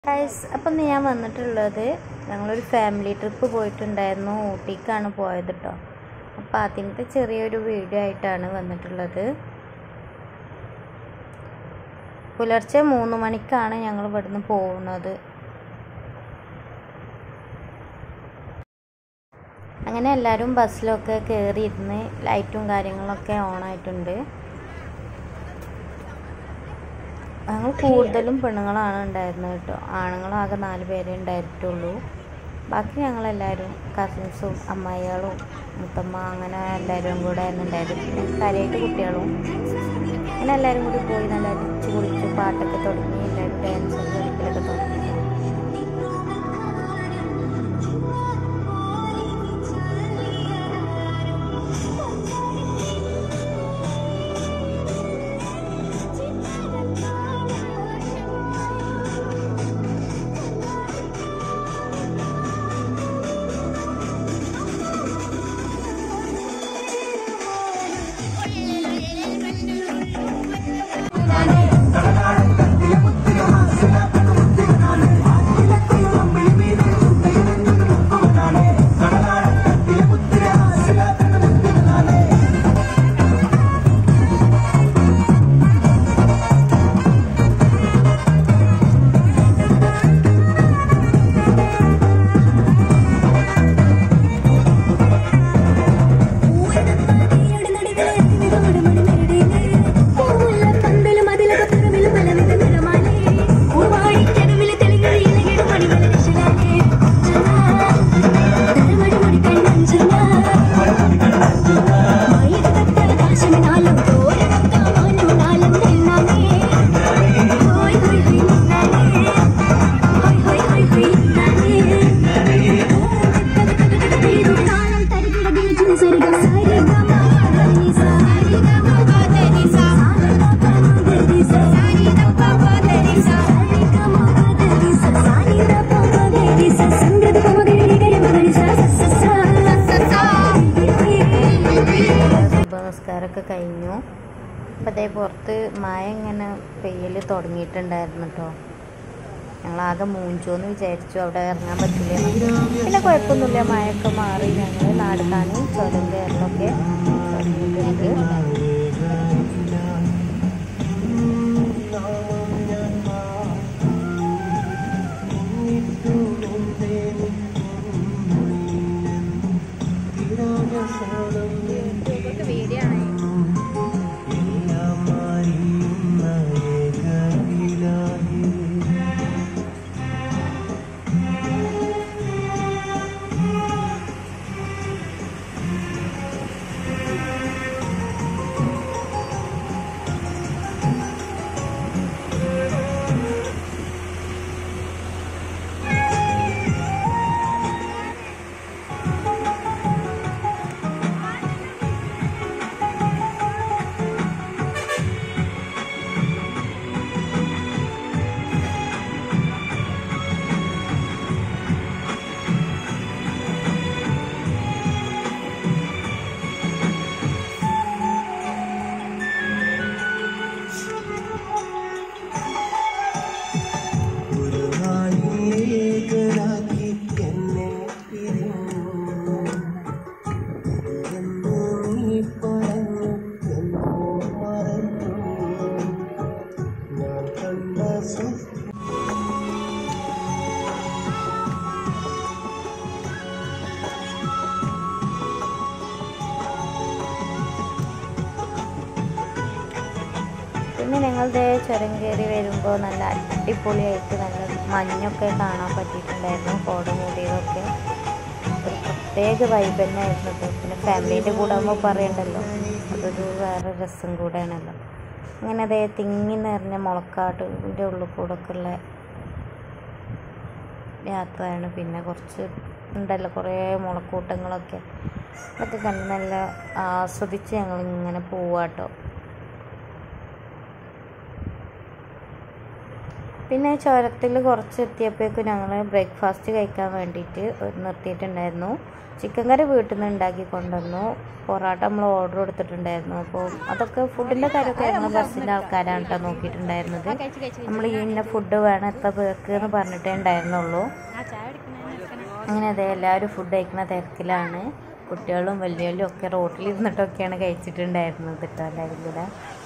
guys അപ്പം ഇന്ന് ഞാൻ വന്നിട്ടുള്ളത് ഞങ്ങളൊരു ഫാമിലി ട്രിപ്പ് പോയിട്ടുണ്ടായിരുന്നു ഊട്ടിക്കാണ് പോയത് കേട്ടോ അപ്പം അതിൻ്റെ ചെറിയൊരു വീഡിയോ ആയിട്ടാണ് വന്നിട്ടുള്ളത് പുലർച്ചെ മൂന്ന് മണിക്കാണ് ഞങ്ങൾ ഇവിടുന്ന് പോകുന്നത് അങ്ങനെ എല്ലാവരും ബസ്സിലൊക്കെ കയറിയിരുന്ന് ലൈറ്റും കാര്യങ്ങളൊക്കെ ഓൺ ആയിട്ടുണ്ട് ഞങ്ങൾ കൂടുതലും പെണ്ണുങ്ങളാണ് ഉണ്ടായിരുന്നത് കേട്ടോ ആണുങ്ങളാകെ നാല് പേരേ ഉണ്ടായിട്ടുള്ളൂ ബാക്കി ഞങ്ങളെല്ലാവരും കസിൻസും അമ്മായികളും മുത്തമ്മ അങ്ങനെ എല്ലാവരും കൂടെ ആയിരുന്നു ഉണ്ടായത് പിന്നെ കാര്യമായിട്ട് കുട്ടികളും അങ്ങനെ എല്ലാവരും കൂടി പോയി നല്ല അടിച്ച് കുളിച്ച് പാട്ടൊക്കെ തുടങ്ങി എല്ലാവരും ഡാൻസും കളിക്കലൊക്കെ തുടങ്ങി നമസ്കാരമൊക്കെ കഴിഞ്ഞു അപ്പം അതേ പുറത്ത് മഴ ഇങ്ങനെ പെയ്യൽ തുടങ്ങിയിട്ടുണ്ടായിരുന്നു കേട്ടോ ഞങ്ങളാകെ മൂഞ്ചോന്ന് വിചാരിച്ചു അവിടെ ഇറങ്ങാൻ പറ്റില്ല പിന്നെ കുഴപ്പമൊന്നുമില്ല മഴയൊക്കെ മാറി ഞങ്ങൾ നാടുകാണി ചുരം കയറലൊക്കെ തുടങ്ങിയിട്ടുണ്ട് പിന്നെ ഞങ്ങളുടെ ചുരം കയറി വരുമ്പോൾ നല്ല അടിപൊളിയായിട്ട് നല്ല മഞ്ഞൊക്കെ കാണാൻ പറ്റിയിട്ടുണ്ടായിരുന്നു കോട മൂടിയതൊക്കെ ഒരു പ്രത്യേക വൈബ് തന്നെയായിരുന്നു കേട്ടോ പിന്നെ ഫാമിലീൻ്റെ കൂടെ ആകുമ്പോൾ പറയണ്ടല്ലോ അതൊരു വേറെ രസം കൂടെയാണല്ലോ അങ്ങനെ അതേ തിങ്ങി നിറഞ്ഞ മുളക്കാടിൻ്റെ ഉള്ളിൽ കൂടെ ഒക്കെ ഉള്ള യാത്രയാണ് പിന്നെ കുറച്ച് ഉണ്ടല്ലോ കുറേ മുളക്കൂട്ടങ്ങളൊക്കെ അതൊക്കെ കണ്ട് നല്ല ആസ്വദിച്ച് ഞങ്ങൾ ഇങ്ങനെ പോവാട്ടോ പിന്നെ ചുരത്തിൽ കുറച്ച് എത്തിയപ്പോഴേക്കും ഞങ്ങൾ ബ്രേക്ക്ഫാസ്റ്റ് കഴിക്കാൻ വേണ്ടിയിട്ട് നിർത്തിയിട്ടുണ്ടായിരുന്നു ചിക്കൻ കറി വീട്ടിൽ നിന്ന് ഉണ്ടാക്കി കൊണ്ടുവന്നു പൊറോട്ട നമ്മൾ ഓർഡർ കൊടുത്തിട്ടുണ്ടായിരുന്നു അപ്പോൾ അതൊക്കെ ഫുഡിൻ്റെ കാര്യമൊക്കെ ഞങ്ങൾ ബസ്സിൻ്റെ ആൾക്കാരാണ് കേട്ടോ നോക്കിയിട്ടുണ്ടായിരുന്നത് നമ്മൾ ഈ ഇന്ന ഫുഡ് വേണം എത്ര പേർക്ക് എന്ന് പറഞ്ഞിട്ടേ ഉണ്ടായിരുന്നുള്ളൂ അങ്ങനെ അതെ എല്ലാവരും ഫുഡ് കഴിക്കുന്ന തിരക്കിലാണ് കുട്ടികളും വലിയവരും ഒക്കെ റോട്ടിൽ ഇരുന്നിട്ടൊക്കെയാണ് കഴിച്ചിട്ടുണ്ടായിരുന്നത് കേട്ടോ എല്ലാവരും കൂടെ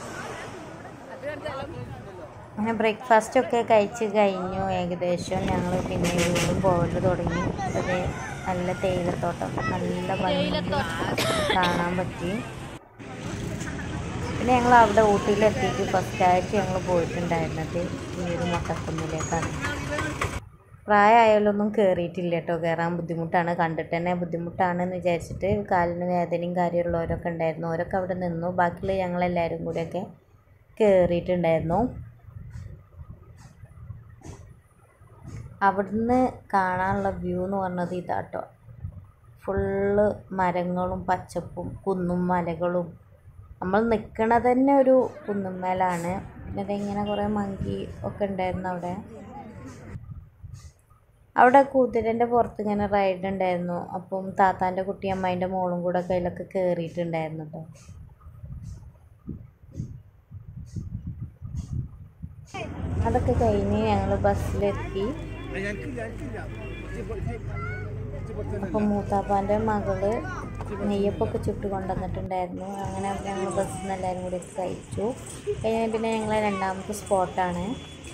അങ്ങനെ ബ്രേക്ക്ഫാസ്റ്റ് ഒക്കെ കഴിച്ച് കഴിഞ്ഞു ഏകദേശം ഞങ്ങൾ പിന്നെ വീണ്ടും പോകല് തുടങ്ങി അത് നല്ല തേയിലത്തോട്ടം നല്ല ഭംഗിയിൽ കാണാൻ പറ്റി പിന്നെ ഞങ്ങൾ അവിടെ ഊട്ടിയിലെത്തിയിട്ട് ഫസ്റ്റായിട്ട് ഞങ്ങൾ പോയിട്ടുണ്ടായിരുന്നത് ഈ ഒരു മുട്ടക്കുന്നിലേക്കാണ് പ്രായമായാലൊന്നും കയറിയിട്ടില്ല കേട്ടോ കയറാൻ ബുദ്ധിമുട്ടാണ് കണ്ടിട്ട് തന്നെ ബുദ്ധിമുട്ടാണെന്ന് വിചാരിച്ചിട്ട് കാലിന് വേദനയും കാര്യമുള്ളവരൊക്കെ ഉണ്ടായിരുന്നു അവരൊക്കെ അവിടെ നിന്നു ബാക്കിയുള്ള ഞങ്ങളെല്ലാവരും കൂടെയൊക്കെ കയറിയിട്ടുണ്ടായിരുന്നു അവിടുന്ന് കാണാനുള്ള വ്യൂ എന്ന് പറഞ്ഞത് ഇതാട്ടോ ഫുള്ള് മരങ്ങളും പച്ചപ്പും കുന്നും മലകളും നമ്മൾ നിൽക്കണത് തന്നെ ഒരു കുന്നുമ്മേലാണ് പിന്നെ അതിങ്ങനെ കുറേ മങ്കി ഒക്കെ ഉണ്ടായിരുന്നു അവിടെ അവിടെ കുതിരൻ്റെ പുറത്ത് ഇങ്ങനെ റൈഡ് ഉണ്ടായിരുന്നു അപ്പം താത്താൻ്റെ കുട്ടി അമ്മേൻ്റെ മോളും കൂടെ ഒക്കെ അതിലൊക്കെ കയറിയിട്ടുണ്ടായിരുന്നു കേട്ടോ അതൊക്കെ കഴിഞ്ഞ് ഞങ്ങൾ ബസ്സിലെത്തി അപ്പം മൂത്താപ്പാൻ്റെ മകള് നെയ്യപ്പൊക്കെ ചുട്ട് കൊണ്ടുവന്നിട്ടുണ്ടായിരുന്നു അങ്ങനെ ഞങ്ങൾ ബസ്സിൽ നിന്ന് എല്ലാവരും കൂടി കഴിച്ചു കഴിഞ്ഞ പിന്നെ ഞങ്ങളെ രണ്ടാമത്തെ സ്പോട്ടാണ്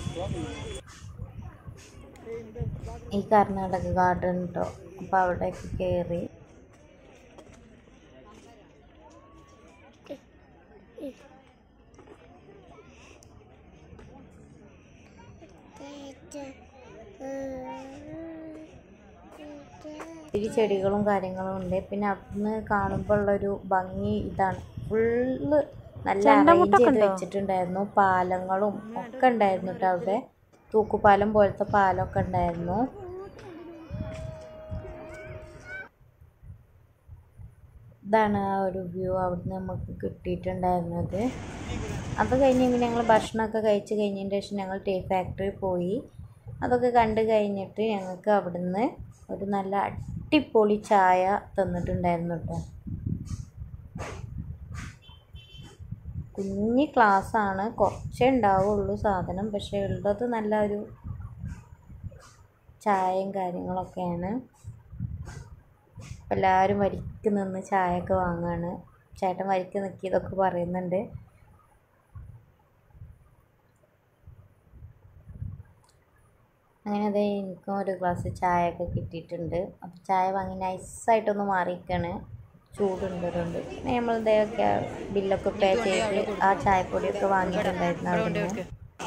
ഈ കർണാടക ഗാർഡൻ കേട്ടോ അപ്പോൾ അവിടേക്ക് കയറി ഒത്തിരി ചെടികളും കാര്യങ്ങളും ഉണ്ട് പിന്നെ അവിടുന്ന് കാണുമ്പോൾ ഉള്ളൊരു ഭംഗി ഇതാണ് ഫുള്ള് നല്ല അറേഞ്ച് ചെയ്ത് വെച്ചിട്ടുണ്ടായിരുന്നു പാലങ്ങളും ഒക്കെ ഉണ്ടായിരുന്നു കേട്ടോ അവിടെ തൂക്കുപാലം പോലത്തെ പാലമൊക്കെ ഉണ്ടായിരുന്നു ഇതാണ് ആ ഒരു വ്യൂ അവിടുന്ന് നമുക്ക് കിട്ടിയിട്ടുണ്ടായിരുന്നത് അത് കഴിഞ്ഞ് പിന്നെ ഞങ്ങൾ ഭക്ഷണമൊക്കെ കഴിച്ച് കഴിഞ്ഞതിന് ശേഷം ഞങ്ങൾ ടീ ഫാക്ടറി പോയി അതൊക്കെ കണ്ട് കഴിഞ്ഞിട്ട് ഞങ്ങൾക്ക് അവിടുന്ന് ഒരു നല്ല അടിപൊളി ചായ തന്നിട്ടുണ്ടായിരുന്നു കേട്ടോ കുഞ്ഞി ക്ലാസ്സാണ് കുറച്ചേ ഉണ്ടാവുള്ളൂ സാധനം പക്ഷേ ഉള്ളത് നല്ല ഒരു ചായയും കാര്യങ്ങളൊക്കെയാണ് അപ്പോൾ എല്ലാവരും വരിക്ക് നിന്ന് ചായയൊക്കെ വാങ്ങുകയാണ് ചേട്ടൻ വരിക്ക് നിൽക്കിയതൊക്കെ പറയുന്നുണ്ട് അങ്ങനെ അതേ എനിക്കും ഒരു ഗ്ലാസ് ചായയൊക്കെ കിട്ടിയിട്ടുണ്ട് അപ്പോൾ ചായ വാങ്ങി നൈസായിട്ടൊന്ന് മാറിയിരിക്കുകയാണ് ചൂടുണ്ട് അതുകൊണ്ട് പിന്നെ നമ്മൾ ഇതൊക്കെ ബില്ലൊക്കെ പേ ചെയ്ത് ആ ചായപ്പൊടിയൊക്കെ വാങ്ങിയിട്ടുണ്ടായിരുന്നു അവിടെ നിന്ന്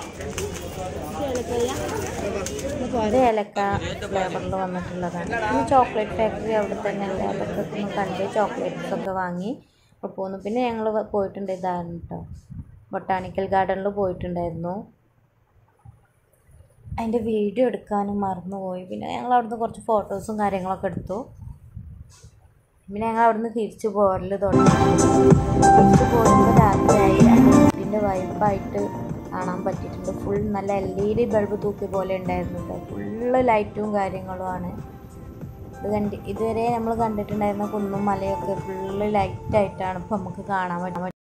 ഇത് ഏലക്ക ഫ്ലേവറിൽ വന്നിട്ടുള്ളതാണ് പിന്നെ ചോക്ലേറ്റ് ഫാക്ടറി അവിടെ തന്നെ ഉണ്ട് അതൊക്കെ ഒന്ന് കണ്ട് ചോക്ലേറ്റ്സ് ഒക്കെ വാങ്ങി അപ്പോൾ പോന്നു പിന്നെ ഞങ്ങൾ പോയിട്ടുണ്ട് ഇതാണ് കേട്ടോ ബൊട്ടാണിക്കൽ ഗാർഡനിൽ പോയിട്ടുണ്ടായിരുന്നു അതിൻ്റെ വീഡിയോ എടുക്കാനും മറന്നുപോയി പിന്നെ ഞങ്ങൾ അവിടുന്ന് കുറച്ച് ഫോട്ടോസും കാര്യങ്ങളൊക്കെ എടുത്തു പിന്നെ ഞങ്ങൾ അവിടുന്ന് തിരിച്ചു പോരൽ തുടങ്ങി തിരിച്ചു പോരുമ്പോൾ രാത്രിയായി വീട്ടിൻ്റെ വൈബായിട്ട് കാണാൻ പറ്റിയിട്ടുണ്ട് ഫുൾ നല്ല എൽ ഇ ഡി ബൾബ് തൂക്കി പോലെ ഉണ്ടായിരുന്നു കേട്ടോ ഫുള്ള് ലൈറ്റും കാര്യങ്ങളുമാണ് ഇത് കണ്ടി ഇതുവരെ നമ്മൾ കണ്ടിട്ടുണ്ടായിരുന്ന കുന്നും മലയൊക്കെ ഫുള്ള് ലൈറ്റായിട്ടാണ് ഇപ്പം നമുക്ക് കാണാൻ പറ്റുന്നത്